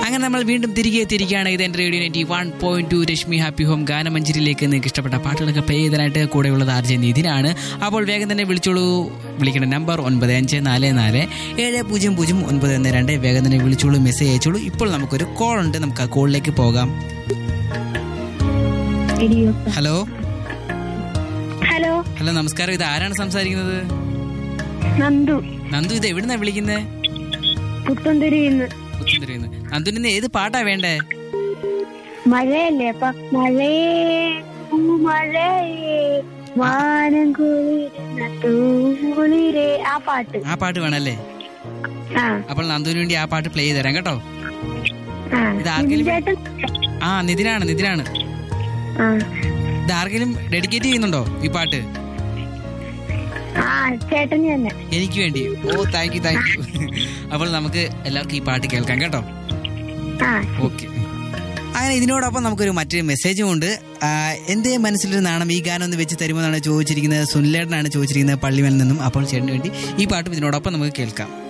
അങ്ങനെ നമ്മൾ വീണ്ടും തിരികെ എത്തിയിരിക്കുകയാണ് ഇത് എൻ്റെ radio ninety one point two Rashmi happy home ഗാനമഞ്ചരിയിലേക്ക് നിങ്ങൾക്ക് ഇഷ്ടപ്പെട്ട പാട്ടുകളൊക്കെ പ്ലേ ചെയ്തതിനായിട്ട് കൂടെയുള്ളത് ആർ ജെ നിതിനാണ് അപ്പോൾ വേഗം തന്നെ വിളിച്ചോളൂ വിളിക്കേണ്ട നമ്പർ ഒൻപത് അഞ്ച് നാല് നാല് ഏഴ് പൂജ്യം പൂജ്യം ഒൻപത് ഒന്ന് രണ്ട് വേഗം തന്നെ വിളിച്ചോളൂ മെസ്സേജ് അയച്ചോളൂ ഇപ്പോൾ നമുക്കൊരു കോൾ ഉണ്ട് നമുക്ക് ആ കോളിലേക്ക് പോകാം ഹലോ ഹലോ ഹലോ നമസ്കാരം ഇത് ആരാണ് സംസാരിക്കുന്നത് നന്ദു നന്ദു ഇത് എവിടുന്നാ വിളിക്കുന്നത് പുത്തന്തിരിന്ന് പുത്തൻതിരിന്ന് നന്ദുവിന് ഏത് പാട്ടാ വേണ്ടേ മഴയല്ലേ അപ്പൊ മഴയേ മഴയേ വാനം കുളിരുന്ന തൂകുളിരേ ആ പാട്ട് ആ പാട്ട് വേണല്ലേ ആ അപ്പോൾ നന്ദുവിന് വേണ്ടി ആ പാട്ട് പ്ലേ ചെയ്ത് തരാം കേട്ടോ ആ ഇത് ആർക്കെങ്കിലും ചേട്ടൻ ആ നിതിനാണ് നിതിനാണ് ആ ഇത് ആർക്കെങ്കിലും ഡെഡിക്കേറ്റ് ചെയ്യുന്നുണ്ടോ ഈ പാട്ട് ആ ചേട്ടൻ തന്നെ എനിക്ക് വേണ്ടി oh thank you thank you അപ്പോൾ നമുക്ക് എല്ലാവർക്കും ഈ പാട്ട് കേൾക്കാം കേട്ടോ ആ ഓക്കെ അങ്ങനെ ഇതിനോടൊപ്പം നമുക്കൊരു മറ്റൊരു മെസ്സേജും ഉണ്ട് ആ, എന്റെ മനസ്സിലൊരു നാണം ഈ ഗാനം ഒന്ന് വെച്ച് തരുമോ എന്നാണ് ചോദിച്ചിരിക്കുന്നത് സുനിലേട്ടനാണ് ചോദിച്ചിരിക്കുന്നത് പള്ളിമേൽ നിന്നും അപ്പോൾ ചേട്ടന് വേണ്ടി ഈ പാട്ടും ഇതിനോടൊപ്പം നമുക്ക് കേൾക്കാം